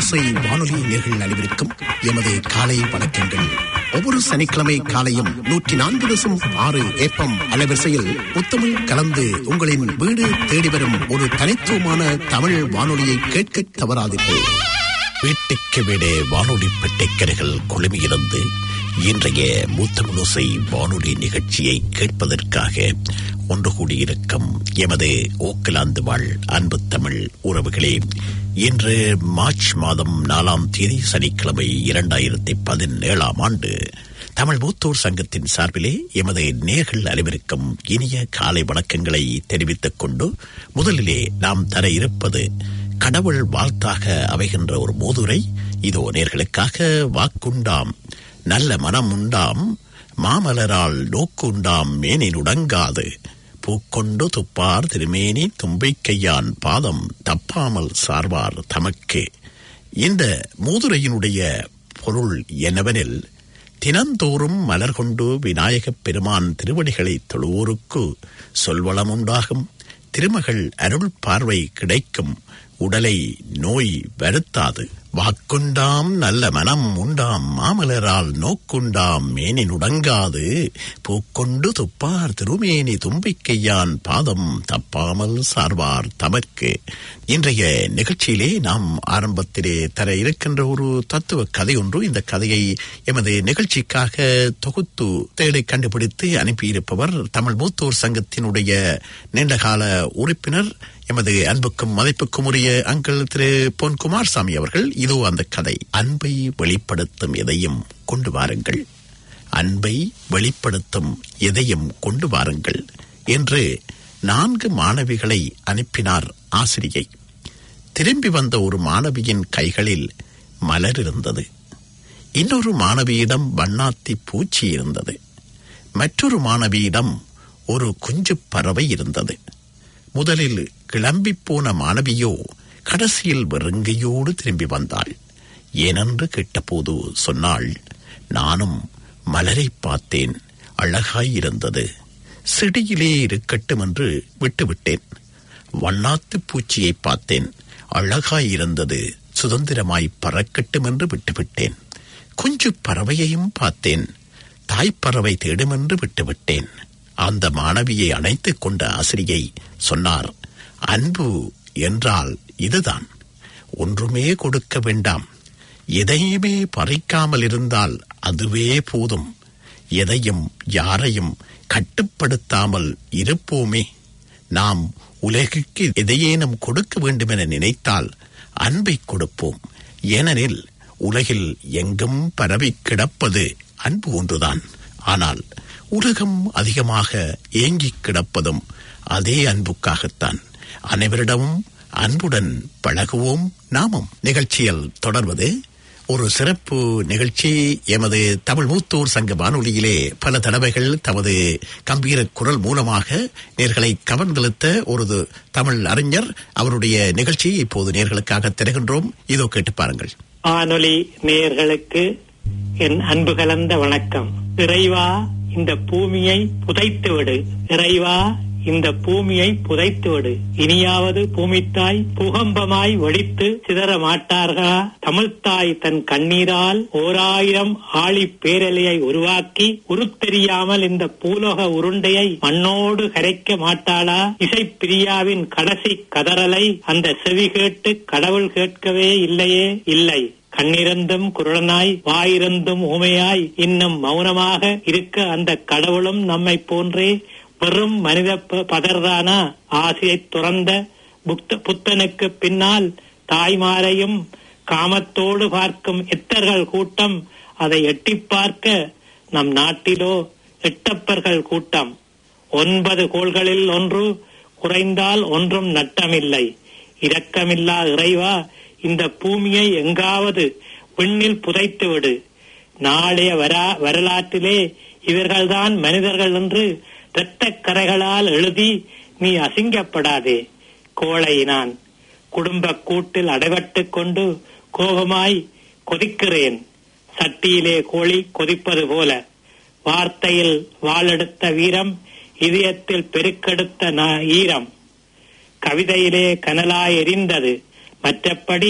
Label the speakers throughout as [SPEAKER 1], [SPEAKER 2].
[SPEAKER 1] தமிழோசை வானொலி நேர்கள் அனைவருக்கும் எமது காலை வணக்கங்கள் ஒவ்வொரு சனிக்கிழமை காலையும் நூற்றி நான்கு தசம் ஆறு ஏப்பம் அலைவரிசையில் முத்தமிழ் கலந்து உங்களின் வீடு தேடி வரும் ஒரு தனித்துவமான தமிழ் வானொலியை கேட்க தவறாதீர்கள் வீட்டுக்கு வீடே வானொலி பெட்டைக்கரைகள் குழுமியிருந்து இன்றைய முத்தமிழோசை வானொலி நிகழ்ச்சியை கேட்பதற்காக ஒன்று கூடியிருக்கும் எமது ஓக்கலாந்து வாழ் அன்பு தமிழ் உறவுகளே இன்று மார்ச் மாதம் நாலாம் தேதி சனிக்கிழமை இரண்டாயிரத்தி பதினேழாம் ஆண்டு தமிழ் மூத்தோர் சங்கத்தின் சார்பிலே எமது நேர்கள் அனைவருக்கும் இனிய காலை வணக்கங்களை தெரிவித்துக் கொண்டு முதலிலே நாம் தர இருப்பது கடவுள் வாழ்த்தாக அமைகின்ற ஒரு மோதுரை இதோ நேர்களுக்காக வாக்குண்டாம் நல்ல மனம் உண்டாம் மாமலரால் நோக்குண்டாம் மேனினுடங்காது பூக்கொண்டு துப்பார் திருமேனி தும்பிக்கையான் பாதம் தப்பாமல் சார்வார் தமக்கு இந்த மூதுரையினுடைய பொருள் என்னவெனில் தினந்தோறும் மலர் கொண்டு விநாயகப் பெருமான் திருவடிகளை தொழுவோருக்கு சொல்வளம் உண்டாகும் திருமகள் அருள் பார்வை கிடைக்கும் உடலை நோய் வருத்தாது வாக்குண்டாம் நல்ல மனம் உண்டாம் மாமலரால் நோக்குண்டாம் மேனினுடங்காது பூக்கொண்டு துப்பார் திருமேனி தும்பிக்கையான் பாதம் தப்பாமல் சார்வார் தமக்கு இன்றைய நிகழ்ச்சியிலே நாம் ஆரம்பத்திலே தர இருக்கின்ற ஒரு தத்துவ கதை ஒன்று இந்த கதையை எமது நிகழ்ச்சிக்காக தொகுத்து தேடி கண்டுபிடித்து அனுப்பியிருப்பவர் தமிழ் மூத்தோர் சங்கத்தினுடைய நீண்டகால உறுப்பினர் எமது அன்புக்கும் மதிப்புக்கும் உரிய அங்கிள் திரு பொன் குமாரசாமி அவர்கள் இதோ அந்த கதை அன்பை வெளிப்படுத்தும் எதையும் கொண்டு வாருங்கள் அன்பை வெளிப்படுத்தும் எதையும் கொண்டு வாருங்கள் என்று நான்கு மாணவிகளை அனுப்பினார் ஆசிரியை திரும்பி வந்த ஒரு மாணவியின் கைகளில் மலர் இருந்தது இன்னொரு மாணவியிடம் வண்ணாத்தி பூச்சி இருந்தது மற்றொரு மாணவியிடம் ஒரு குஞ்சு பறவை இருந்தது முதலில் கிளம்பி போன மாணவியோ கடைசியில் வெறுங்கையோடு திரும்பி வந்தாள் ஏனென்று கேட்டபோது சொன்னாள் நானும் மலரை பார்த்தேன் அழகாயிருந்தது செடியிலே இருக்கட்டும் என்று விட்டுவிட்டேன் வண்ணாத்து பூச்சியை பார்த்தேன் அழகாயிருந்தது சுதந்திரமாய் பறக்கட்டும் என்று விட்டுவிட்டேன் குஞ்சு பறவையையும் பார்த்தேன் தாய்ப்பறவை தேடுமென்று விட்டுவிட்டேன் அந்த மாணவியை அணைத்துக் கொண்ட ஆசிரியை சொன்னார் அன்பு என்றால் இதுதான் ஒன்றுமே கொடுக்க வேண்டாம் எதையுமே பறிக்காமல் இருந்தால் அதுவே போதும் எதையும் யாரையும் கட்டுப்படுத்தாமல் இருப்போமே நாம் உலகுக்கு எதையேனும் கொடுக்க வேண்டுமென நினைத்தால் அன்பை கொடுப்போம் ஏனெனில் உலகில் எங்கும் பரவி கிடப்பது அன்பு ஒன்றுதான் ஆனால் உலகம் அதிகமாக ஏங்கிக் கிடப்பதும் அதே அன்புக்காகத்தான் அனைவரிடமும் அன்புடன் பழகுவோம் நாமும் நிகழ்ச்சியில் தொடர்வது ஒரு சிறப்பு நிகழ்ச்சி எமது தமிழ் மூத்தோர் சங்க வானொலியிலே பல தடவைகள் தமது கம்பீர குரல் மூலமாக நேர்களை கவர்ந்தெழுத்த ஒரு தமிழ் அறிஞர் அவருடைய நிகழ்ச்சியை இப்போது நேர்களுக்காக திறகின்றோம் இதோ கேட்டு பாருங்கள்
[SPEAKER 2] வானொலி நேயர்களுக்கு என் அன்பு கலந்த வணக்கம் இறைவா இந்த பூமியை புதைத்து விடு இறைவா இந்த பூமியை புதைத்து விடு இனியாவது பூமித்தாய் பூகம்பமாய் வெடித்து சிதற மாட்டார்களா தமிழ்த்தாய் தன் கண்ணீரால் ஓராயிரம் ஆழி பேரலையை உருவாக்கி உருத்தெரியாமல் இந்த பூலோக உருண்டையை மண்ணோடு கரைக்க மாட்டாளா இசைப்பிரியாவின் கடைசி கதறலை அந்த செவி கேட்டு கடவுள் கேட்கவே இல்லையே இல்லை கண்ணிறந்தும் குரலனாய் வாயிருந்தும் ஊமையாய் இன்னும் மௌனமாக இருக்க அந்த கடவுளும் நம்மை போன்றே வெறும் மனித பதர்தானா ஆசையை துறந்த புத்த புத்தனுக்கு பின்னால் தாய்மாரையும் காமத்தோடு பார்க்கும் எத்தர்கள் கூட்டம் அதை எட்டி பார்க்க நம் நாட்டிலோ எட்டப்பர்கள் கூட்டம் ஒன்பது கோள்களில் ஒன்று குறைந்தால் ஒன்றும் நட்டமில்லை இரக்கமில்லா இறைவா இந்த பூமியை எங்காவது விண்ணில் புதைத்து விடு நாளைய வரா வரலாற்றிலே இவர்கள்தான் மனிதர்கள் என்று இரத்த கரைகளால் எழுதி நீ அசிங்கப்படாதே கோழை நான் குடும்ப கூட்டில் அடைபட்டு கொண்டு கோபமாய் கொதிக்கிறேன் சட்டியிலே கோழி கொதிப்பது போல வார்த்தையில் வாளெடுத்த வீரம் இதயத்தில் பெருக்கெடுத்த ஈரம் கவிதையிலே கனலாய் எரிந்தது மற்றபடி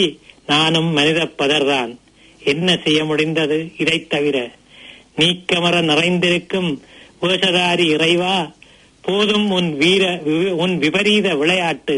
[SPEAKER 2] நானும் மனித பதர்தான் என்ன செய்ய முடிந்தது இதைத் தவிர நீக்கமர நிறைந்திருக்கும் வேஷதாரி இறைவா போதும் உன் வீர வி- உன் விபரீத விளையாட்டு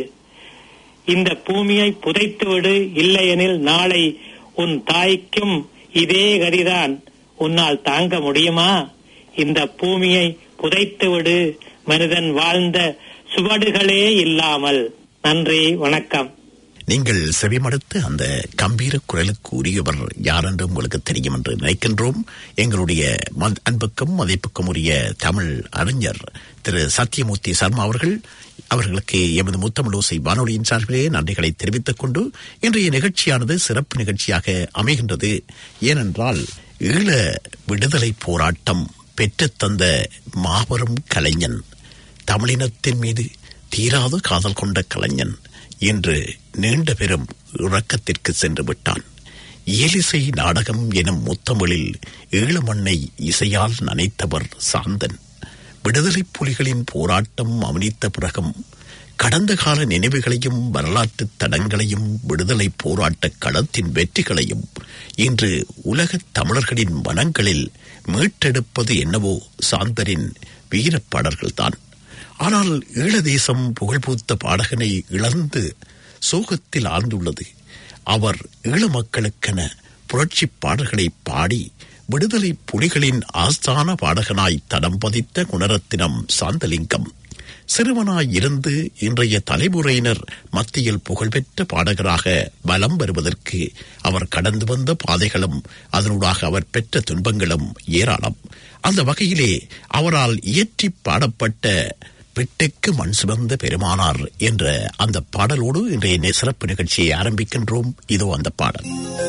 [SPEAKER 2] இந்த பூமியை புதைத்துவிடு இல்லையெனில் நாளை உன் தாய்க்கும் இதே கதிதான் உன்னால் தாங்க முடியுமா இந்த பூமியை புதைத்துவிடு மனிதன் வாழ்ந்த சுவடுகளே இல்லாமல் நன்றி வணக்கம்
[SPEAKER 1] நீங்கள் செவிமடுத்து அந்த கம்பீர குரலுக்கு உரியவர் யார் என்று உங்களுக்கு தெரியும் என்று நினைக்கின்றோம் எங்களுடைய ம- அன்புக்கும் மதிப்புக்கும் உரிய தமிழ் அறிஞர் திரு சத்யமூர்த்தி சர்மா அவர்கள் அவர்களுக்கு எமது முத்தமிழோசை வானொலியின் சார்பிலே நன்றிகளை தெரிவித்துக் கொண்டு இன்றைய நிகழ்ச்சியானது சிறப்பு நிகழ்ச்சியாக அமைகின்றது ஏனென்றால் ஈழ விடுதலை போராட்டம் பெற்றுத் தந்த மாபெரும் கலைஞன் தமிழினத்தின் மீது தீராத காதல் கொண்ட கலைஞன் இன்று நீண்ட பெரும் உறக்கத்திற்கு சென்று விட்டான் இயலிசை நாடகம் எனும் முத்தமிழில் ஈழமண்ணை இசையால் நனைத்தவர் சாந்தன் விடுதலைப் புலிகளின் போராட்டம் அவனித்த பிறகும் கடந்த கால நினைவுகளையும் வரலாற்று தடங்களையும் விடுதலை போராட்ட களத்தின் வெற்றிகளையும் இன்று உலகத் தமிழர்களின் மனங்களில் மீட்டெடுப்பது என்னவோ சாந்தரின் வீரப்பாடல்கள்தான் ஆனால் ஈழதேசம் புகழ்பூத்த பாடகனை இழந்து சோகத்தில் ஆழ்ந்துள்ளது அவர் ஈழ மக்களுக்கென புரட்சிப் பாடல்களை பாடி விடுதலை புலிகளின் ஆஸ்தான பாடகனாய் தடம் பதித்த குணரத்தினம் சாந்தலிங்கம் சிறுவனாய் இருந்து இன்றைய தலைமுறையினர் மத்தியில் புகழ்பெற்ற பாடகராக பலம் வருவதற்கு அவர் கடந்து வந்த பாதைகளும் அதனூடாக அவர் பெற்ற துன்பங்களும் ஏராளம் அந்த வகையிலே அவரால் இயற்றி பாடப்பட்ட பிட்டுக்கு மண் சுமந்த பெருமானார் என்ற அந்த பாடலோடு இன்றைய நி- சிறப்பு நிகழ்ச்சியை ஆரம்பிக்கின்றோம் இதோ அந்த பாடல்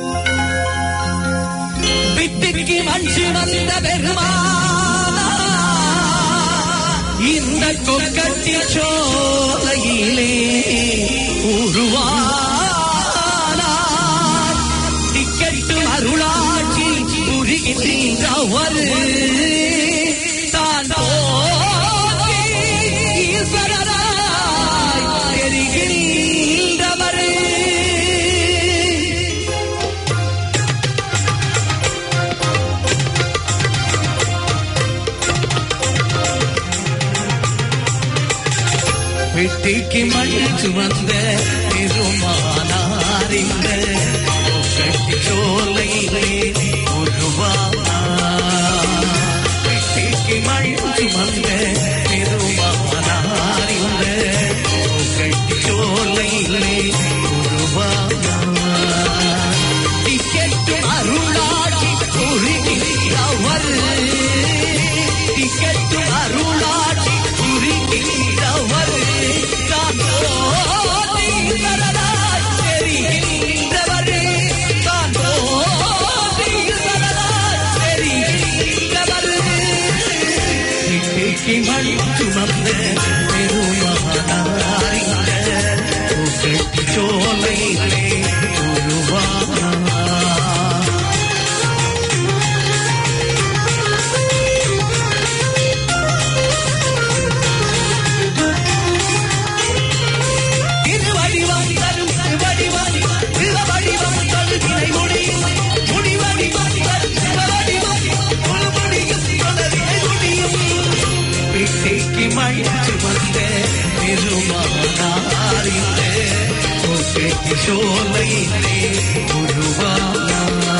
[SPEAKER 3] விட்டுக்கு மஞ்சு வந்த பெருமானா இந்த கொக்கட்டி சோலையிலே உருவானார் டிக்கெட்டு அருளாட்சி உருகின்றவர் தான் போற்றி ஈஸ்வரராய் தெரிகின்றவர் வெட்டிக்கு மண் சுமந்த பெருமானாரிந்த கட்டி சோலையிலே உருவானார் வெட்டிக்கு மண் சுமந்த பெருமானாரிந்த கட்டி சோலையிலே உருவானார் டிக்கெட்டு அருளாட்சி புரிகின்றவர் டிக்கெட்டு அருளாட்சி புரிகின்றவர் தான் போதிவரதாய் தெரிகின்றவர் தான் போதிவரதாய் தெரிகின்றவர் இன்றைக்கு மண் சுமந்த பெருமானாரிந்த கட்டி சோலையிலே உருவானார் திருவடிவம் தரும் திருவடிவம் திருவடிவம் தரு தினை முடியும் முடிவடிவம் தரும் திருவடிவம் முழுமுடியும் தொடரினை முடியும் பிட்டைக்கு மழைத்து வந்த பெருமானாரிலே கொட்டைக்கு சோலையிலே உருவானார்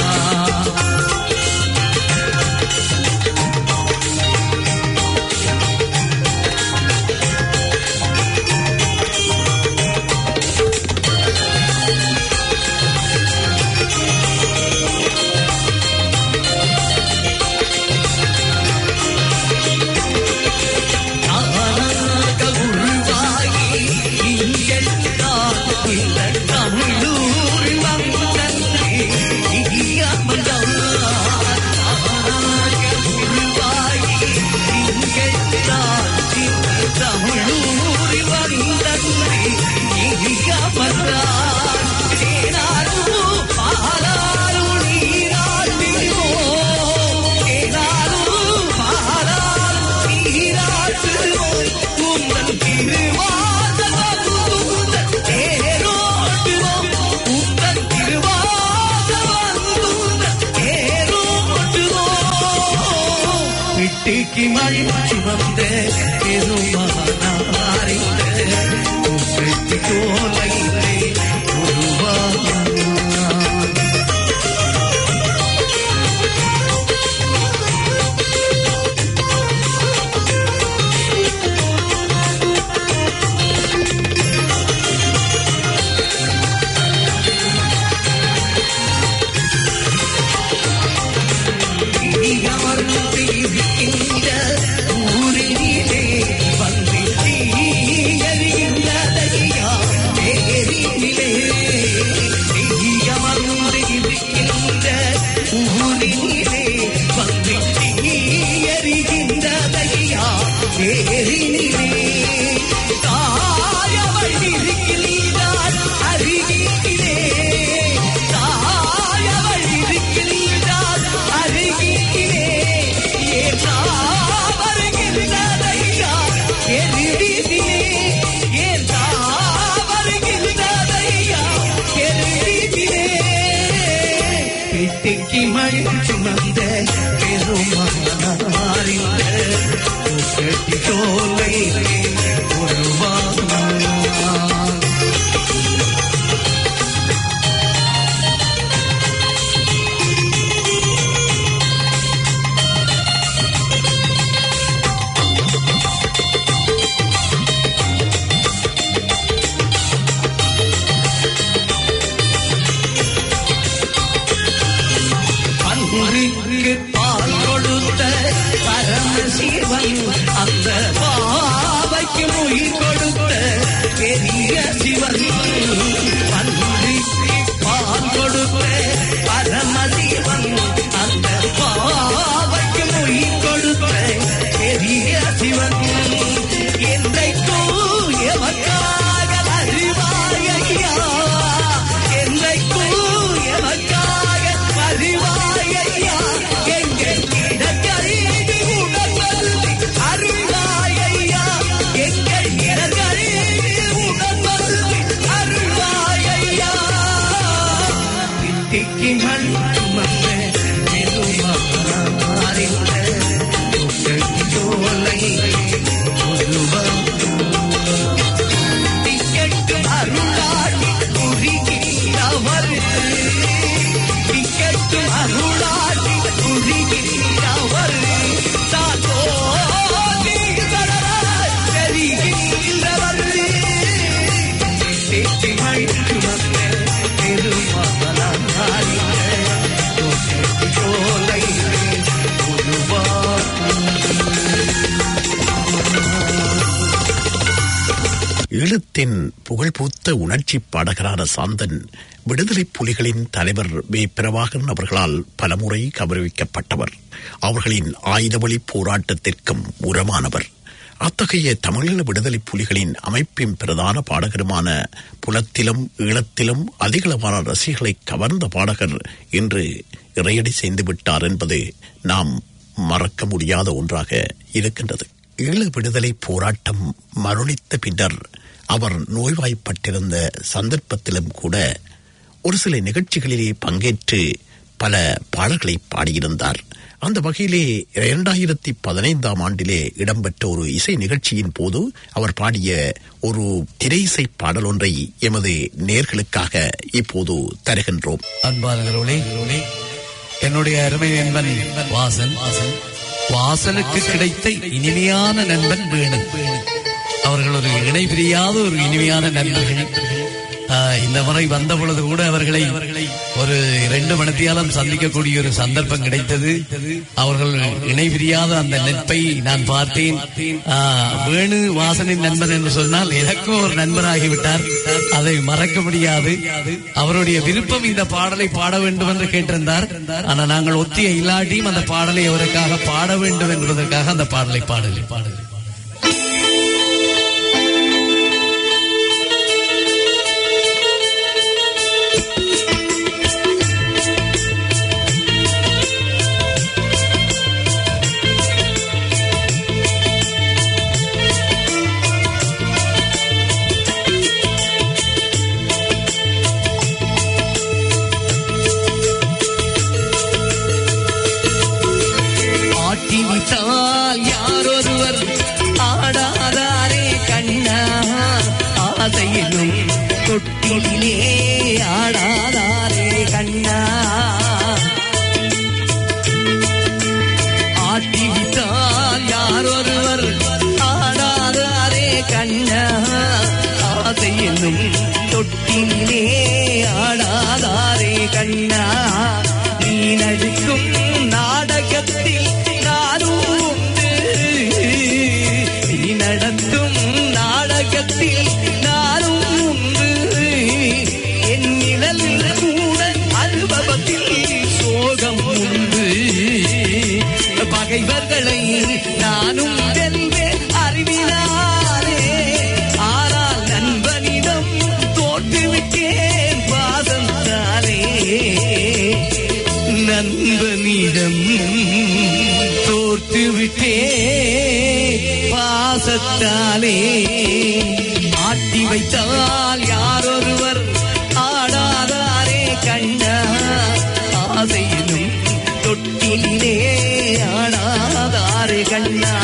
[SPEAKER 3] நானாக உருவாகி இங்கெல்லாம் இந்த தமிழூர் வந்தன்றே இயமந்தான். நானாக உருவாகி இங்கெல்லாம் இந்த தமிழூர் வந்தன்றே இயமந்தான். தேனாரும் பாலாரும் நீராட்டினோ தேனாரும் பாலாரும் நீராட்டுவோம் உங்கள் திருவாசகம் உங்கள் தேரோட்டுவோம் உங்கள் திருவாசகம் சுமந்த பெருமானாரிந்த உப்பெட்டி சோலையிலே உருவானார் இடியமர்ந்திருக்கின்ற ஊரினிலே வந்து தீயறிகின்றதையா பேரினிலே. இடியமர்ந்திருக்கின்ற ஊரினிலே வந்து தீயறிகின்றதையா பேரினிலே. தாயவள் இருக்கின்றாள் அருகிலே தாயவள் இருக்கின்றாள் அருகிலே ஏற்றா வருகின்றதையா எருவிதிலே ஏற்றா வருகின்றதையா எருவிதிலே பிட்டிக்கு மண் சுமந்த பெருமாறிந்த கட்டி சோலையிலே ஒருவானார் பன்றிக்கு பால் கொடுத்த பரமசிவன் அந்த பாவைக்கு உயிர் கொடுத்த பெரிய சிவன் பன்றிக்கு பால் கொடுத்த பரமசிவன் அந்த பாவைக்கு உயிர் கொடுத்த பெரிய சிவன் என்றைக்கும் எமக்காக அறிவாயா என்றைக்கும் எமக்காக அறிவாயா எங்கள் இடக்கழிவு உணர்வல்வி அருள்வாயா எங்கள் இடக்கழிவு உணர்வல்வி அருள்வாயா திட்டிக்கு மண் சுமந்த பெருமாறிந்த சோலை திக்கட்டும் அருளாடி புரிகிறவர் திக்கட்டும் அருளாடி புரிகிறவர் தாத்தோதி தளராய் தெரிகின்றவர் திட்டிகள் சுமந்த பெருமானாரிந்த சோலை
[SPEAKER 1] ஈழத்தின் புகழ்பூத்த உணர்ச்சி பாடகரான சாந்தன் விடுதலை புலிகளின் தலைவர் வே பிரபாகரன் அவர்களால் பலமுறை கௌரவிக்கப்பட்டவர் அவர்களின் ஆயுதவழி போராட்டத்திற்கும் உரமானவர் அத்தகைய தமிழீழ விடுதலை புலிகளின் அமைப்பின் பிரதான பாடகருமான புலத்திலும் ஈழத்திலும் அதிகளவான ரசிகர்களை கவர்ந்த பாடகர் இன்று இறையடி செய்து விட்டார் என்பது நாம் மறக்க முடியாத ஒன்றாக இருக்கின்றது ஈழ விடுதலை போராட்டம் மரணித்த பின்னர் அவர் நோய்வாய்ப்பட்டிருந்த சந்தர்ப்பத்திலும் கூட ஒரு சில நிகழ்ச்சிகளிலே பங்கேற்று பல பாடல்களை பாடியிருந்தார் அந்த வகையிலே இரண்டாயிரத்தி பதினைந்தாம் ஆண்டிலே இடம்பெற்ற ஒரு இசை நிகழ்ச்சியின் போது அவர் பாடிய ஒரு திரையிசை பாடல் ஒன்றை எமது நேர்களுக்காக இப்போது தருகின்றோம்
[SPEAKER 3] அன்பானவர்களே என்னுடைய அருமை நண்பன் வாசன் வாசனுக்கு கிடைத்த இனிமையான நண்பன் வேணு அவர்கள் ஒரு இணை பிரியாத ஒரு இனிமையான நண்பர்கள் ஆஹ், இந்த முறை வந்த பொழுது கூட அவர்களை ஒரு இரண்டு மணித்தியாலம் சந்திக்கக்கூடிய ஒரு சந்தர்ப்பம் கிடைத்தது அவர்கள் இணை பிரியாத அந்த நட்பை நான் பார்த்தேன் ஆஹ், வேணு வாசனின் நண்பன் என்று சொன்னால் எனக்கும் ஒரு நண்பராகிவிட்டார் அதை மறக்க முடியாது அவருடைய விருப்பம் இந்த பாடலை பாட வேண்டும் என்று கேட்டிருந்தார் ஆனால் நாங்கள் ஒத்திய இல்லாட்டியும் அந்த பாடலை அவருக்காக பாட வேண்டும் என்பதற்காக அந்த பாடலை பாடலை பாடலை ஆட்டி விட்டால் யாரொருவர்
[SPEAKER 4] ஆசையிலும் தொட்டிலே ஆடாதாரே கண்ணா ஆட்டிவிட்டால் யாரொருவர் ஆடாதாரே கண்ணா ஆசையிலும் தொட்டிலே ஆடாதாரே கண்ணா நீ நடிக்கும் நாடகத்தில் நானும் உண்டு நீ நடத்தும் நாடகத்தில் நானும் உண்டு என் நிழல் கூட அனுபவத்தில் சோகம் உண்டு பகைவர்களை நானும் வெல்வேன் அறிவினாரே ஆனால் நண்பனிடம் தோற்றுவிட்டேன் பாதந்தாரே நண்பனிடம் தோற்றுவிட்டே பாசத்தாலே ஆட்டி வைத்தால் யாரொருவர் ஆடாதாரே கண்ணா ஆசையிலும் தொட்டிலே ஆடாதாரே கண்ணா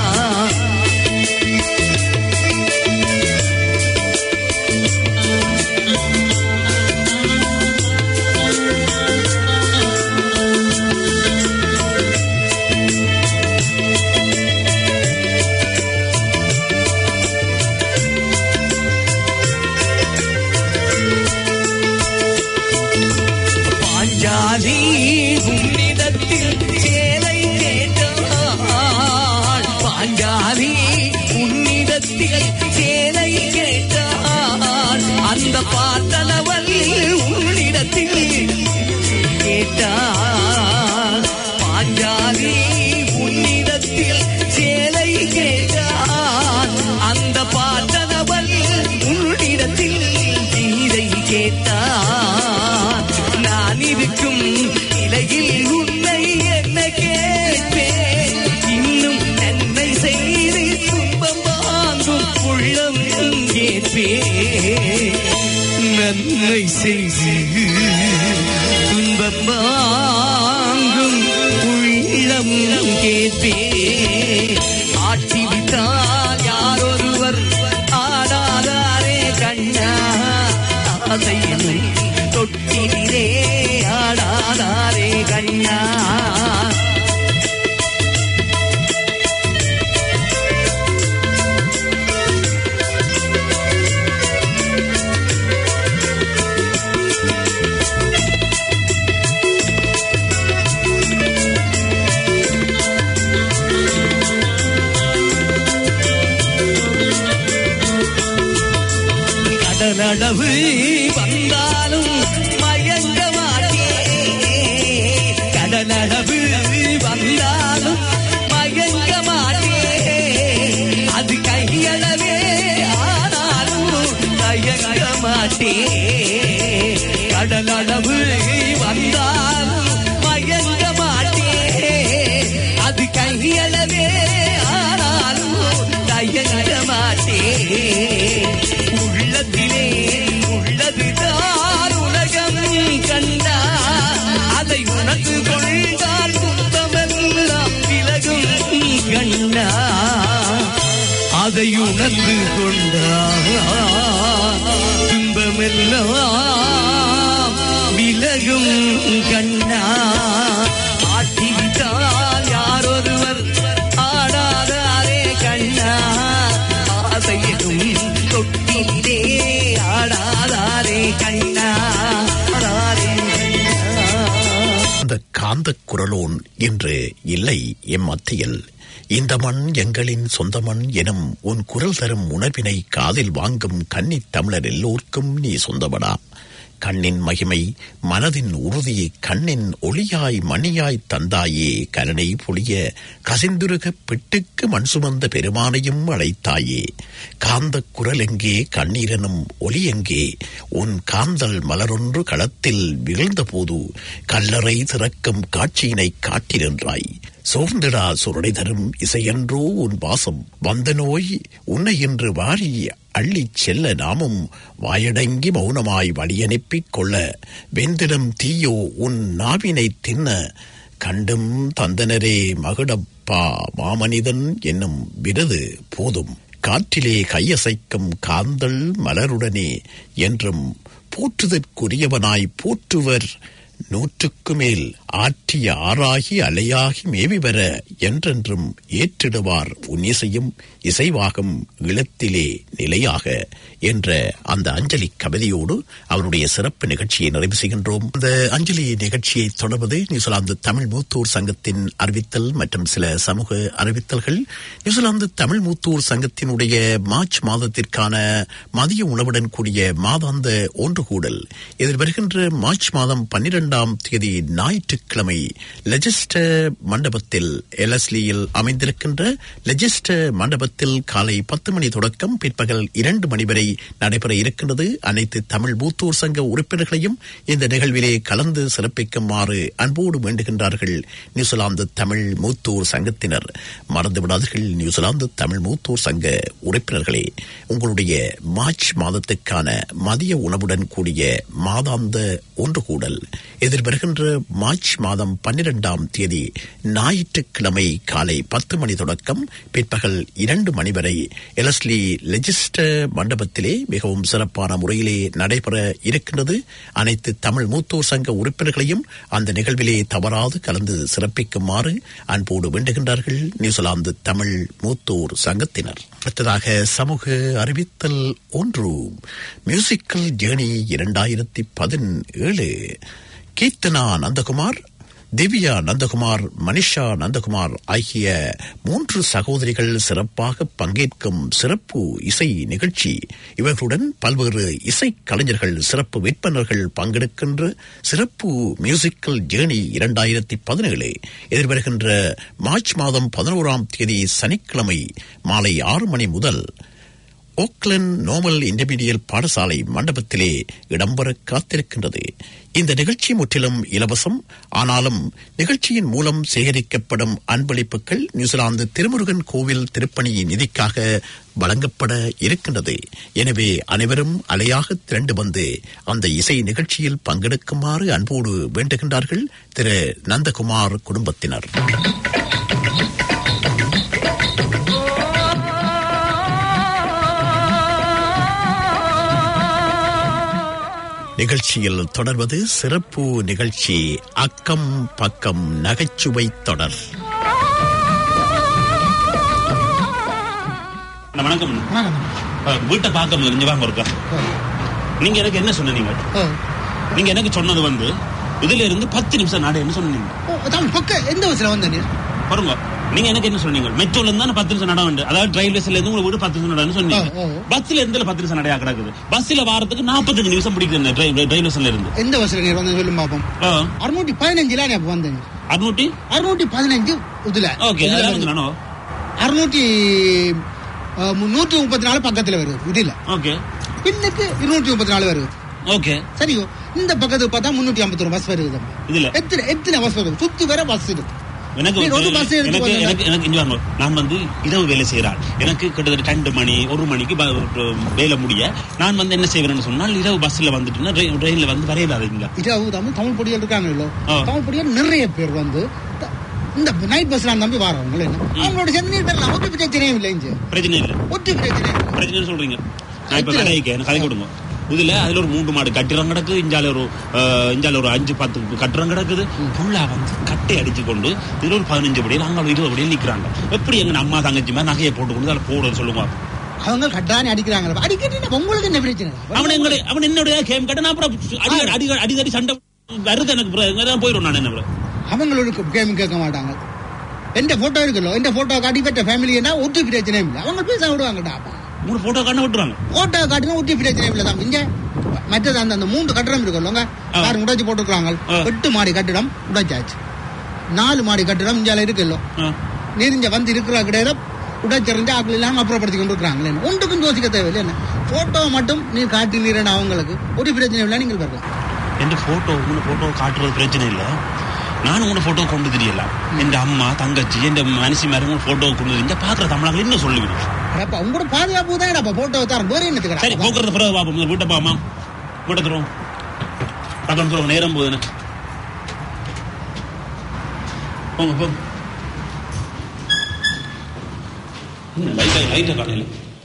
[SPEAKER 4] பாஞ்சாலி உன்னிடத்தில் சேலை கேட்டாள் பாஞ்சாலி உன்னிடத்தில் சேலை கேட்டாள் அந்த பார்த்தனவள் உன்னிடத்தில் கேட்டாள் பாஞ்சாலி உன்னிடத்தில் சேலை கேட்டாள் அந்த பார்த்தனவள் உன்னிடத்தில் சீதை கேட்டாள் நான் இருக்கும் நிலையில் உன்னை என்ன கேட்பேன் இன்னும் நன்மை செய்து துன்பம் வாங்கும் உள்ளம் கேட்பேன் நன்மை செய்து துன்பம் வாங்கும் உள்ளம் கேட்பேன் ஆட்சி விட்டால் யாரொருவர் ஆடாதாரே கண்ணா ஆசையிலும் தொட்டிலே ஆடாதாரே கண்ணா கடலளவு வந்தாலும் மயங்க மாட்டேன் கடலளவு வந்தாலும் மயங்க மாட்டேன் அது கையளவே ஆனாலும் மயங்க மாட்டேன் கடலளவு வந்தாலும் மயங்க மாட்டேன் அது கையளவே ஆனாலும் தயங்க மாட்டேன் உள்ளத்திலே உள்ளதுதான் உலகம் கண்டா அதை உணர்ந்து கொண்டால் துன்பமெல்லாம் விலகும் கண்ணா அதை உணர்ந்து கொண்டா துன்பமெல்லாம் விலகும் கண்ணா ஆட்டிவிட்டால் யாரொருவர் ஆடாதாரே கண்ணா ஆசையிலும் தொட்டிலே ஆடாதாரே கண்ணா ஆடாதே கண்ணா
[SPEAKER 1] அந்த காந்த குரலோன் என்று இல்லை எம் மத்தியில் இந்த மண் எங்களின் சொந்த மண் எனும் உன் குரல் தரும் உணர்வினை காதில் வாங்கும் கன்னித் தமிழர் எல்லோர்க்கும் நீ சொந்தமடா கண்ணின் மகிமை மனதின் உறுதியை கண்ணின் ஒளியாய் மணியாய் தந்தாயே கருணை பொழிய கசிந்துருக பிட்டுக்கு மண் சுமந்த பெருமானையும் அழைத்தாயே காந்த குரல் எங்கே கண்ணீரனும் ஒளி எங்கே உன் காந்தல் மலரொன்று களத்தில் விழுந்தபோது கல்லறை திறக்கும் காட்சியினை காட்டி நின்றாய் சோர்ந்திடா சுரடை தரும் இசையன்றோ உன் வாசம் வந்த நோய் உன்னை என்று வாரி அள்ளிச் செல்ல நாமும் வாயடங்கி மௌனமாய் வழியனுப்பிக் கொள்ள வெந்திடம் தீயோ உன் நாவினை தின்ன கண்டும் தந்தனரே மகுடப்பா மாமனிதன் என்னும் விருது போதும் காற்றிலே கையசைக்கும் காந்தள் மலருடனே என்றும் போற்றுதற்குரியவனாய் போற்றுவர் நூற்றுக்கு மேல் ஆற்றிய ஆறாகி அலையாகி மேவி வர என்றென்றும் ஏற்றிடுவார் உன்னிசையும் இசைவாகும் இளத்திலே நிலையாக என்ற அந்த அஞ்சலி கவிதையோடு அவருடைய சிறப்பு நிகழ்ச்சியை நிறைவு செய்கின்றோம் இந்த அஞ்சலி நிகழ்ச்சியை தொடர்வது நியூசிலாந்து தமிழ் மூத்தோர் சங்கத்தின் அறிவித்தல் மற்றும் சில சமூக அறிவித்தல்கள் நியூசிலாந்து தமிழ் மூத்தோர் சங்கத்தினுடைய மார்ச் மாதத்திற்கான மதிய உணவுடன் கூடிய மாதாந்த ஒன்று கூடல் இதில் வருகின்ற மார்ச் மாதம் பன்னிரெண்டாம் தேதி ஞாயிற்றுக்கிழமை லெஜிஸ்டர் மண்டபத்தில் எலஸ்லியில் அமைந்திருக்கின்ற லெஜிஸ்டர் மண்டபத்தில் காலை பத்து மணி தொடக்கம் பிற்பகல் இரண்டு மணி வரை நடைபெற இருக்கின்றது அனைத்து தமிழ் மூத்தோர் சங்க உறுப்பினர்களையும் இந்த நிகழ்விலே கலந்து சிறப்பிக்குமாறு அன்போடு வேண்டுகின்றார்கள் நியூசிலாந்து தமிழ் மூத்தோர் சங்கத்தினர் மறந்துவிடாதீர்கள் நியூசிலாந்து தமிழ் மூத்தோர் சங்க உறுப்பினர்களே உங்களுடைய மார்ச் மாதத்துக்கான மதிய உணவுடன் கூடிய மாதாந்த ஒன்று கூடல் எதிர் வருகின்ற மார்ச் மாதம் பன்னிரெண்டாம் தேதி ஞாயிற்றுக்கிழமை காலை பத்து மணி தொடக்கம் பிற்பகல் இரண்டு மணி வரை எலஸ்லி லெஜிஸ்டர் மண்டபத்திலே மிகவும் சிறப்பான முறையிலே நடைபெற இருக்கின்றது அனைத்து தமிழ் மூத்தோர் சங்க உறுப்பினர்களையும் அந்த நிகழ்விலே தவறாது கலந்து சிறப்பிக்குமாறு அன்போடு வேண்டுகின்றார்கள் நியூசிலாந்து தமிழ் மூத்தோர் சங்கத்தினர் அடுத்ததாக சமூக அறிவித்தல் ஒன்று மியூசிக்கல் ஜேர்னி இரண்டாயிரத்தி பதினேழு கீர்த்தனா நந்தகுமார் திவ்யா நந்தகுமார் மனிஷா நந்தகுமார் ஆகிய மூன்று சகோதரிகள் சிறப்பாக பங்கேற்கும் சிறப்பு இசை நிகழ்ச்சி இவர்களுடன் பல்வேறு இசை கலைஞர்கள் சிறப்பு விற்பனர்கள் பங்கெடுக்கின்ற சிறப்பு மியூசிக்கல் ஜேர்னி இரண்டாயிரத்தி பதினேழு எதிர்வருகின்ற மார்ச் மாதம் பதினோராம் தேதி சனிக்கிழமை மாலை ஆறு மணி முதல் ஓக்லண்ட் நோமல் இன்டர்மீடியட் பாடசாலை மண்டபத்திலே இடம்பெற காத்திருக்கின்றது இந்த நிகழ்ச்சி முற்றிலும் இலவசம் ஆனாலும் நிகழ்ச்சியின் மூலம் சேகரிக்கப்படும் அன்பளிப்புகள் நியூசிலாந்து திருமுருகன் கோவில் திருப்பணி நிதிக்காக வழங்கப்பட இருக்கின்றது எனவே அனைவரும் அலையாக திரண்டு வந்து அந்த இசை நிகழ்ச்சியில் பங்கெடுக்குமாறு அன்போடு வேண்டுகின்றார்கள் திரு நந்தகுமார் குடும்பத்தினர் நிகழ்ச்சியில் தொடர்வது சிறப்பு நிகழ்ச்சி அக்கம் பக்கம் நகைச்சுவை தொடர்
[SPEAKER 5] அண்ணா, வணக்கம் அஹ், வீட்டை பார்க்க முடிஞ்சு வாங்க ஒருக்கா நீங்க எனக்கு என்ன சொன்னீங்க நீங்க எனக்கு சொன்னது வந்து இதுல இருந்து பத்து நிமிஷம் நாடு என்ன சொன்னீங்க
[SPEAKER 6] தமிழ் பக்க எந்த வயசுல வந்த நீ
[SPEAKER 5] பாருங்க நீங்க எனக்கு என்ன சொன்னீங்க மெட்ரோல இருந்து தானே பத்து நிமிஷம் நட வந்து அதாவது ரயில்வேஸ்ல இருந்து உங்களுக்கு வீடு பத்து நிமிஷம் நடன்னு சொன்னீங்க
[SPEAKER 6] ஆ, ஆ.
[SPEAKER 5] பஸ்ல இருந்து பத்து நிமிஷம் நடையா கிடக்குது பஸ்ல வாரத்துக்கு நாற்பத்தஞ்சு நிமிஷம் பிடிக்குது ரயில்வேஸ்ல இருந்து
[SPEAKER 6] எந்த வயசுல நீ வந்து சொல்லும் பாப்போம்
[SPEAKER 5] ஆ,
[SPEAKER 6] அறுநூத்தி பதினஞ்சுல நீ அப்ப வந்தேன்
[SPEAKER 5] அறுநூற்றி
[SPEAKER 6] அறுநூத்தி பதினஞ்சு இதுல
[SPEAKER 5] ஓகே
[SPEAKER 6] இதுல
[SPEAKER 5] அதான்
[SPEAKER 6] வருது.
[SPEAKER 5] நானோ
[SPEAKER 6] அறுநூத்தி அஹ், நூத்தி முப்பத்தி நாலு பக்கத்துல வருது இதுல
[SPEAKER 5] ஓகே
[SPEAKER 6] பின்னுக்கு இருநூத்தி முப்பத்தி நாலு வருது
[SPEAKER 5] ஓகே
[SPEAKER 6] சரியோ இந்த பக்கத்துக்கு பார்த்தா முன்னூத்தி ஐம்பத்தி ஒரு பஸ் வருது தம்பி.
[SPEAKER 5] இதுல
[SPEAKER 6] எத்தனை எத்தனை பஸ் வருது சுத்தி வர பஸ் இருக்கு
[SPEAKER 5] எனக்கு
[SPEAKER 6] நீ
[SPEAKER 5] வந்து-
[SPEAKER 6] ஒரு bus எடுத்து
[SPEAKER 5] எனக்கு
[SPEAKER 6] போறீங்களா?
[SPEAKER 5] எனக்கு எனக்கு இங்க வாங்க. நான் வந்து இரவு வேலை செய்யறாள் எனக்கு கிட்டத்தட்ட ரெண்டு மணி ஒரு மணிக்கு ப- வேலை முடிய நான் வந்து என்ன செய்வேன்னு சொன்னால் இரவு பஸ்ல வந்துட்டுன்னா ட்ரெயின்ல வந்து வரையலாதீங்க
[SPEAKER 6] இது தமிழ் தமிழ் பொடிகள் இருக்காங்க இல்ல
[SPEAKER 5] ஆ.
[SPEAKER 6] தமிழ் பொடிகள் நிறைய பேர் வந்து த- இந்த நைட் பஸ்ல நம்பி வரவங்க என்ன அவங்களோட சேர்ந்து நீ வரலாம் ஒட்டு பிரச்சனையும் இல்லை இங்க
[SPEAKER 5] பிரச்சனை இல்லை
[SPEAKER 6] ஒட்டு பிரச்சனை இல்லை.
[SPEAKER 5] பிரச்சனை சொல்றீங்க நான் இப்ப கடைக்கு எனக்கு கதை கொடுங்க இதுல அதுல ஒரு மூன்று மாடு கட்டிடம் கிடக்கு இஞ்சால ஒரு அஹ், இஞ்சால ஒரு அஞ்சு பத்து கட்டிடம் கிடக்குது ஃபுல்லா வந்து கட்டை அடிச்சு கொண்டு இதுல ஒரு பதினஞ்சு படியில் அங்க ஒரு இருபது படியில் நிக்கிறாங்க எப்படி எங்க அம்மா தங்கச்சி மாதிரி நகையை போட்டு கொண்டு அதில் போடுன்னு சொல்லுங்க
[SPEAKER 6] அவங்க கட்டானே அடிக்கிறாங்க அடிக்கடி உங்களுக்கு என்ன பிரச்சனை
[SPEAKER 5] அவன் எங்களை அவன் என்னுடைய கேம் கட்ட நான் அப்புறம் அடி அடி அடிக்கடி சண்டை வருது எனக்கு அப்புறம் எங்க தான் போயிடும் நான் என்ன அப்புறம்.
[SPEAKER 6] அவங்களுக்கு கேம் கேட்க மாட்டாங்க எந்த போட்டோ இருக்குல்ல எந்த போட்டோ காட்டி பெற்ற ஃபேமிலினா ஒட்டு பிரச்சனையும் இல்லை அவங்க பேச விடுவாங்கடா
[SPEAKER 5] மூணு போட்டோ கண்ண விட்டுறாங்க
[SPEAKER 6] போட்டோ காட்டினா ஒட்டி பிரச்சனையும் இல்லை தான் இங்க மற்றது அந்த அந்த மூன்று கட்டடம் இருக்குல்லங்க
[SPEAKER 5] ஆ.
[SPEAKER 6] யாரும் உடைச்சு போட்டுருக்காங்க
[SPEAKER 5] ஆ.
[SPEAKER 6] எட்டு மாடி கட்டிடம் உடைச்சாச்சு நாலு மாடி கட்டிடம் இஞ்சால இருக்குல்ல
[SPEAKER 5] ஆ.
[SPEAKER 6] நீரிஞ்ச வந்து இருக்கிற கிடையாது உடைச்சறிஞ்சு ஆக்கள் இல்லாம அப்புறப்படுத்தி கொண்டு இருக்கிறாங்களே ஒன்றுக்கும் யோசிக்க தேவையில்லை என்ன போட்டோ மட்டும் நீ காட்டி நீரண்டா அவங்களுக்கு ஒரு பிரச்சனை இல்லை நீங்கள் வரலாம்
[SPEAKER 5] என் போட்டோ உங்களை போட்டோ காட்டுறது பிரச்சனை இல்ல நானும் உங்களை போட்டோ கொண்டு தெரியல என் அம்மா தங்கச்சி என் மனசி மாதிரி உங்க போட்டோ கொண்டு தெரிஞ்சா பாக்குற தமிழாங்க என்ன சொல்லுவீங்க
[SPEAKER 6] அப்ப உங்களோட பாதுகாப்பு தான் போட்டோ தரேன் வேற
[SPEAKER 5] சரி
[SPEAKER 6] என்னத்துக்கு
[SPEAKER 5] போக்குறது பிறகு பாப்போம் வீட்டை பாமா வீட்டை தருவோம் பக்கம் தருவோம் நேரம் போகுது எனக்கு போங்க போங்க லைட்டா லைட்டா காலையில்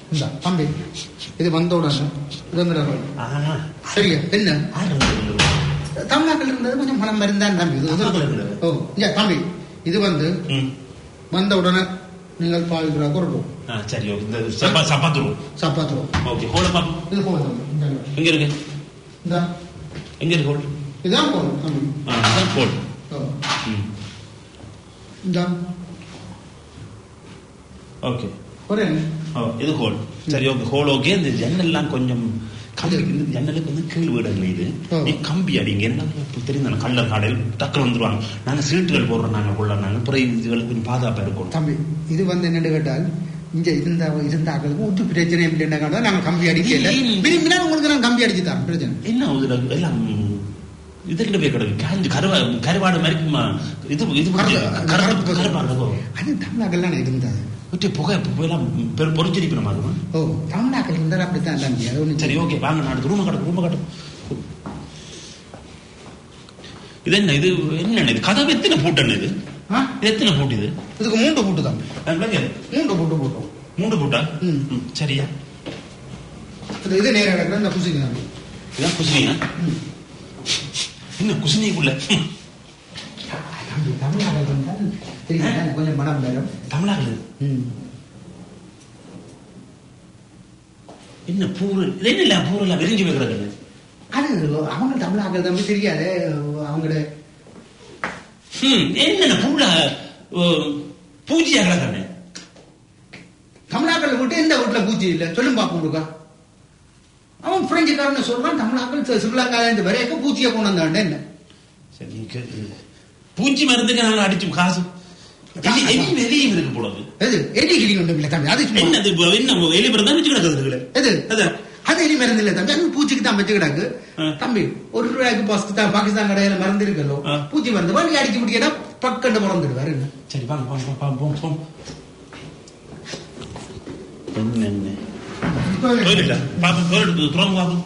[SPEAKER 6] இந்த தம்பி இது வந்த உடனே சுதந்திரம் சரியா என்ன தமிழ்நாட்டில் இருந்தது கொஞ்சம் மனம் மருந்தான் தம்பி இது
[SPEAKER 5] தமிழ்நாட்டுல இருந்தது?
[SPEAKER 6] ஓ இங்க தம்பி இது வந்து
[SPEAKER 5] ம்.
[SPEAKER 6] வந்த உடனே நீங்கள் பால் கிலோ குறக்கும்
[SPEAKER 5] ஆ, சரி ஓகே இந்த சப்பா சப்பாத்துருவோம்
[SPEAKER 6] சப்பாத்துரும்
[SPEAKER 5] ஓகே ஹோல பாப்போம்
[SPEAKER 6] இது போதும் தம்பி இந்த
[SPEAKER 5] எங்க இருக்கு
[SPEAKER 6] இந்த
[SPEAKER 5] எங்க இருக்கு ஹோல்
[SPEAKER 6] இதான் போதும் தம்பி
[SPEAKER 5] ஆ ஹோல்
[SPEAKER 6] ஓ
[SPEAKER 5] ம்
[SPEAKER 6] இந்த
[SPEAKER 5] ஓகே
[SPEAKER 6] ஒரு
[SPEAKER 5] ஓ இது ஹோல் சரி ஓகே ஹோல் ஓகே இந்த ஜன்னல்லாம் கொஞ்சம் கம்பி இந்த ஜன்னலுக்கு வந்து கீழ் வீடுங்க இது
[SPEAKER 6] ஓ.
[SPEAKER 5] நீ கம்பி அடிங்க என்ன தெரியும் கள்ளர் காடையில் டக்குனு வந்துருவாங்க நாங்க சீட்டுகள் போடுறோம் நாங்க கொள்ள நாங்க பிறகு இதுகளுக்கு கொஞ்சம் பாதுகாப்பா இருக்கணும்
[SPEAKER 6] தம்பி இது வந்து என்னன்னு கேட்டால் இங்க இருந்த இருந்தாக்களுக்கு ஒட்டு பிரச்சனை இல்லைன்னா காரணம் நாங்க கம்பி அடிக்கல
[SPEAKER 5] ம்.
[SPEAKER 6] விரும்பினா உங்களுக்கு நான் கம்பி அடிச்சு தரேன் பிரச்சனை
[SPEAKER 5] என்ன இதுல எல்லாம் இதுல போய் கிடக்கு காஞ்சு கருவா கருவாடு மாதிரி ம- இது இது
[SPEAKER 6] கருப்பு-
[SPEAKER 5] கருப்பு கருப்பா இருக்கும்
[SPEAKER 6] அது தமிழ்நாட்டில் இருந்தது
[SPEAKER 5] ஒட்டி புகை புகையெல்லாம் பெரு பொறிச்சிருப்பின மாதிரி
[SPEAKER 6] ஓ தமிழ்நாட்டில் இருந்தால் அப்படித்தான் தம்பி அது ஒண்ணு
[SPEAKER 5] சரி ஓகே வாங்க நான் ரூம கட்டு ரூம கட்டு இது என்ன இது என்ன இது கதவு எத்தனை பூட்டன்னு இது
[SPEAKER 6] ஆ?
[SPEAKER 5] இது எத்தனை பூட்டு இது
[SPEAKER 6] இதுக்கு மூன்று பூட்டு தம்பி
[SPEAKER 5] அது விளங்காது.
[SPEAKER 6] மூன்று பூட்டு போட்டோம்
[SPEAKER 5] மூன்று பூட்டா
[SPEAKER 6] ம்.
[SPEAKER 5] ம், சரியா
[SPEAKER 6] இது இது நேரம் கிடக்குற இந்த குசிங்க தம்பி
[SPEAKER 5] இதான் குசினியா என்ன குசினிக்குள்ள ம்,
[SPEAKER 6] தம்பி தமிழ்நாட்டில் இருந்தால் தெரியும் கொஞ்சம் மனம் வரும்
[SPEAKER 5] தமிழாகுது
[SPEAKER 6] ம்.
[SPEAKER 5] என்ன பூரு இது என்ன இல்ல பூரு எல்லாம் விரிஞ்சு வைக்கிறது
[SPEAKER 6] அது அவங்க தமிழாக்கள் தம்பி தெரியாது அவங்களோட
[SPEAKER 5] ம் என்ன பூரா பூஜையா கிடக்கானே
[SPEAKER 6] தமிழாக்கள் விட்டு எந்த வீட்டுல பூஜை இல்லை சொல்லும் பாப்போம் இருக்கா அவன் பிரெஞ்சுக்காரன் சொல்றான் தமிழாக்கள் சி- ஸ்ரீலங்கால இருந்து வரையக்க பூச்சியை கொண்டு வந்தாண்ட என்ன
[SPEAKER 5] சரி நீங்க பூச்சி மருந்துக்கு நாங்க அடிச்சு காசு எலி எலி வெளியும் இருக்கு போலது
[SPEAKER 6] எது எலி கிளி ஒன்றும் இல்லை தம்பி அது சும்மா.
[SPEAKER 5] என்னது இப்ப என்ன எலி மருந்து வச்சு கிடக்குது
[SPEAKER 6] எது
[SPEAKER 5] அதான்.
[SPEAKER 6] அது எலி மருந்து இல்லை தம்பி அது பூச்சிக்கு தான் வச்சு கிடக்கு
[SPEAKER 5] ஆ.
[SPEAKER 6] தம்பி ஒரு ரூபாய்க்கு பாகிஸ்தான் பாகிஸ்தான் கடையில மருந்து இருக்கல்லோ
[SPEAKER 5] ஆ.
[SPEAKER 6] பூச்சி மருந்து வண்டி அடிச்சு முடியடா பக்கண்டு பிறந்துடுவாரு என்ன
[SPEAKER 5] சரி வாங்க வாங்க வாங்க, வாங்க போம் போம் என்ன என்ன டொய்லெட்டா பாப்போம் டொய்லெட் துறங்க பாப்போம்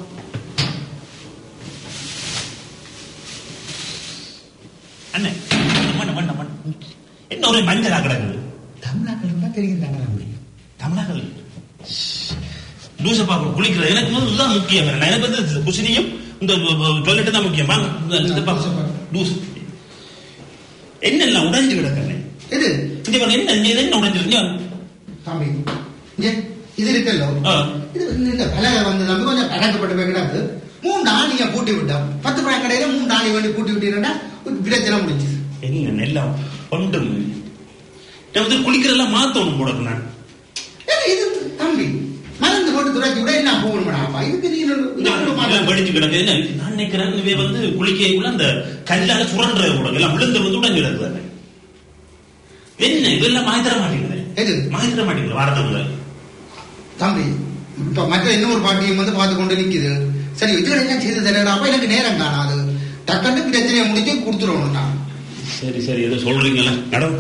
[SPEAKER 5] அண்ணே மண்ண மண்ண மண்ண என்ன ஒரே மஞ்சளா கிடக்குது
[SPEAKER 6] தமிழ்நாட்டில் இருந்தா தெரியும் தாங்க தம்பி
[SPEAKER 5] தமிழர்கள் லூச பாப்போம் குளிக்கிற எனக்கு வந்து இதுதான் முக்கியம் நான் எனக்கு வந்து இந்த குசினியும் இந்த டொய்லெட் தான் முக்கியம் வாங்க இந்த- இந்த பாப்போம் லூஸ் என்னெல்லாம் உடைஞ்சு கிடக்குறேன்
[SPEAKER 6] எது
[SPEAKER 5] இங்க பாருங்க என்ன இங்க என்ன உடைஞ்சிருங்க
[SPEAKER 6] தம்பி இங்க இது இருக்கல்லோ
[SPEAKER 5] ஆ.
[SPEAKER 6] இது வந்து இந்த பலகை வந்து தம்பி கொஞ்சம் பழக்கப்பட்டு போய் கிடக்கு மூணு நாளிய பூட்டி விட்டோம் பத்து பழம் கடையில மூணு நாளி வேண்டி பூட்டி விட்டீங்கன்னா பிரச்சனை முடிஞ்சு
[SPEAKER 5] என்ன எல்லாம் ஒன்று நான் வந்து குளிக்கிறதெல்லாம் மாத்தணும் போட நான்
[SPEAKER 6] இது தம்பி மருந்து போட்டு துடைச்சி விட என்ன போகணுமாடாப்பா இதுக்கு நீங்க இன்னொரு- இன்னொரு
[SPEAKER 5] எல்லாம்
[SPEAKER 6] மாதம்
[SPEAKER 5] வெடிச்சு கிடக்கு என்ன நான் நினைக்கிறேன் இவை வந்து குளிக்கைக்குள்ள அந்த கல்லால சுரண்டுறது கூட எல்லாம் விழுந்து வந்து உடஞ்சு கிடக்குது என்ன இதெல்லாம் மாய் தர மாட்டேங்குது
[SPEAKER 6] எது
[SPEAKER 5] மாய் தர மாட்டேங்குது வாரத்துக்குள்ள
[SPEAKER 6] தம்பி இப்ப மற்ற இன்னொரு பாட்டியும் வந்து பார்த்து கொண்டு நிக்குது சரி இதுல என்ன செய்து தரடாப்பா எனக்கு நேரம் காணாது டக்குன்னு பிரச்சனையை முடிச்சு கொடுத்துருவோம் நான்
[SPEAKER 5] சரி சரி ஏதோ சொல்றீங்களா கடவுள்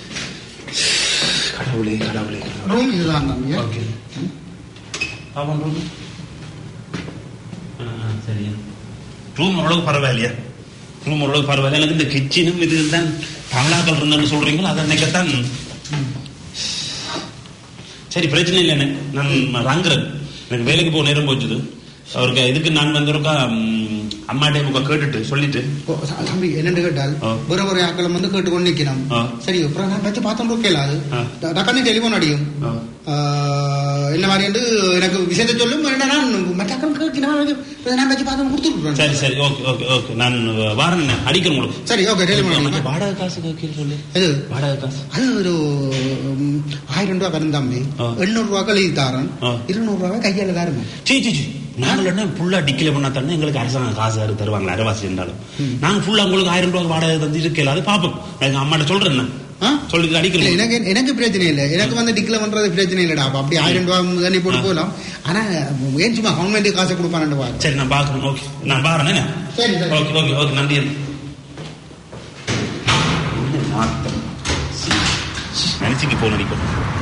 [SPEAKER 5] கடவுளே கடவுளே கடவுளே
[SPEAKER 6] ரூம் இதுதான் தம்பி
[SPEAKER 5] ஓகே ஆமாம் ரூம் சரி ரூம் ஓரளவுக்கு பரவாயில்லையா ரூம் ஓரளவுக்கு பரவாயில்ல எனக்கு இந்த கிச்சனும் இது தான் தமிழாக்கள் இருந்தேன்னு சொல்றீங்களோ அதை நினைக்கத்தான் சரி பிரச்சனை இல்லை எனக்கு நான் வாங்குறேன் எனக்கு வேலைக்கு போக நேரம் போச்சுது அவருக்கு இதுக்கு நான் வந்து ஒருக்கா ம், அம்மாட்டே முக்கா கேட்டுட்டு சொல்லிட்டு
[SPEAKER 6] ஓ, த- தம்பி என்னன்னு கேட்டால்
[SPEAKER 5] ஆ.
[SPEAKER 6] வேற ஒரு ஆக்களும் வந்து கேட்டு கொண்டு நிக்கணும்
[SPEAKER 5] ஆ.
[SPEAKER 6] சரி அப்புறம் நான் வச்சு பார்த்தோம் ஓகேல அது
[SPEAKER 5] ஆ.
[SPEAKER 6] ட- டக்குன்னு டெலிஃபோன் அடியும்
[SPEAKER 5] ஆ.
[SPEAKER 6] ஆ, என்ன மாதிரி வந்து எனக்கு விஷயத்தை சொல்லும் வேண்டாம் நான் மற்ற ஆக்கள் கேட்கணும் நான் வச்சு பார்த்தோம் கொடுத்துருக்குறேன்
[SPEAKER 5] சரி சரி ஓகே ஓகே ஓகே நான் வாரேன் அடிக்கிறேன் உங்களுக்கு
[SPEAKER 6] சரி ஓகே டெலிஃபோன்
[SPEAKER 5] கொஞ்சம் வாடகை காசு கேட்க சொல்லு
[SPEAKER 6] இது
[SPEAKER 5] வாடகை காசு
[SPEAKER 6] அது ஒரு ம், ஆயிரம் ரூபாய் வரும் தம்பி
[SPEAKER 5] ஆ.
[SPEAKER 6] எண்ணூறு ரூபாய் கழுவி தாரன்
[SPEAKER 5] ஆ.
[SPEAKER 6] இருநூறு ரூபாய் கையால தாருங்க
[SPEAKER 5] சீ சீ சீ நாங்கள் என்ன ஃபுல்லா டிக்கில பண்ணா தானே எங்களுக்கு அரசாங்கம் காசு யாரும் தருவாங்களா அரைவாசி இருந்தாலும் நாங்க ஃபுல்லா உங்களுக்கு ஆயிரம் ரூபாய் வாடகை தந்து இருக்கல அது பாப்போம் எங்க அம்மாட்ட சொல்றேன் நான்.
[SPEAKER 6] ஆ?
[SPEAKER 5] சொல்லி
[SPEAKER 6] இல்ல,
[SPEAKER 5] அடிக்கிறேன்
[SPEAKER 6] எனக்கு எனக்கு பிரச்சனை இல்லை எனக்கு வந்து டிக்ல பண்றது பிரச்சனை இல்லடா அப்ப அப்படி ஆயிரம் ரூபாய் தண்ணி போட்டு
[SPEAKER 5] ஆ.
[SPEAKER 6] போகலாம் ஆனா ஏன் சும்மா கவர்மெண்ட் காசை கொடுப்பான்னு பாரு
[SPEAKER 5] சரி நான் பாக்குறேன் ஓகே நான் பாக்குறேன் என்ன
[SPEAKER 6] சரி சரி
[SPEAKER 5] ஓகே ஓகே ஓகே நன்றி என்ன நாத்தம் நினைச்சுக்கு போன் அடிக்கும்